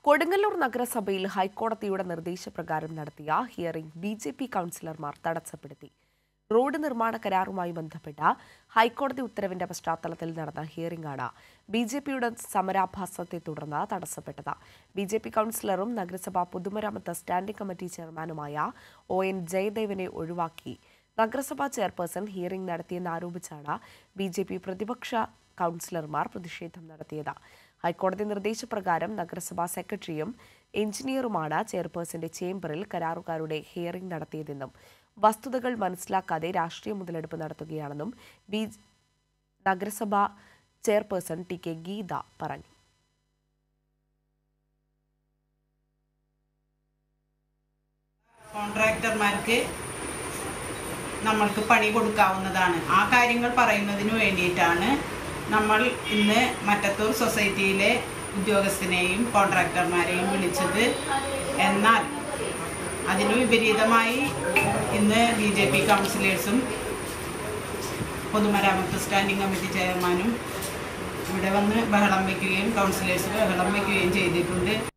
കൊടുങ്ങല്ലൂർ നഗരസഭയിൽ ഹൈക്കോടതിയുടെ നിർദ്ദേശപ്രകാരം നടത്തിയ ഹിയറിംഗ് ബി ജെ പി കൗൺസിലർമാർ തടസ്സപ്പെടുത്തി റോഡ് നിർമ്മാണ കരാറുമായി ബന്ധപ്പെട്ട ഹൈക്കോടതി ഉത്തരവിന്റെ പശ്ചാത്തലത്തിൽ നടന്ന ഹിയറിംഗാണ് ബി ജെ പിയുടെ സമരാഭാസത്തെ തുടർന്ന് തടസ്സപ്പെട്ടത് ബി ജെ പി കൗൺസിലറും നഗരസഭാ പൊതുമരാമത്ത് സ്റ്റാൻഡിംഗ് കമ്മിറ്റി ചെയർമാനുമായ ഒ എൻ ജയദേവനെ ഒഴിവാക്കി നഗരസഭാ ചെയർപേഴ്സൺ ഹിയറിംഗ് നടത്തിയെന്നാരോപിച്ചാണ് ബി ജെ പി പ്രതിപക്ഷ കൗൺസിലർമാർ പ്രതിഷേധം നടത്തിയത് ഹൈക്കോടതി നിർദ്ദേശപ്രകാരം നഗരസഭാ സെക്രട്ടറിയും എഞ്ചിനീയറുമാണ് ചെയർപേഴ്സന്റെ ചേംബറിൽ കരാറുകാരുടെ ഹിയറിംഗ് നടത്തിയതെന്നും വസ്തുതകൾ മനസ്സിലാക്കാതെ രാഷ്ട്രീയ മുതലെടുപ്പ് നടത്തുകയാണെന്നും ബി നഗരസഭാ ചെയർപേഴ്സൺ ടി കെ ഗീത പറഞ്ഞു കോൺട്രാക്ടർമാർക്ക് നമ്മൾക്ക് പണി കൊടുക്കാവുന്നതാണ് ആ കാര്യങ്ങൾ പറയുന്നതിന് വേണ്ടിയിട്ടാണ് നമ്മൾ ഇന്ന് മറ്റത്തൂർ സൊസൈറ്റിയിലെ ഉദ്യോഗസ്ഥനെയും കോൺട്രാക്ടർമാരെയും വിളിച്ചത് എന്നാൽ അതിനു വിപരീതമായി ഇന്ന് ബി ജെ പി കൗൺസിലേഴ്സും പൊതുമരാമത്ത് സ്റ്റാൻഡിംഗ് കമ്മിറ്റി ചെയർമാനും ഇവിടെ വന്ന് ബഹളം വയ്ക്കുകയും കൗൺസിലേഴ്സ് ബഹളം വയ്ക്കുകയും ചെയ്തിട്ടുണ്ട്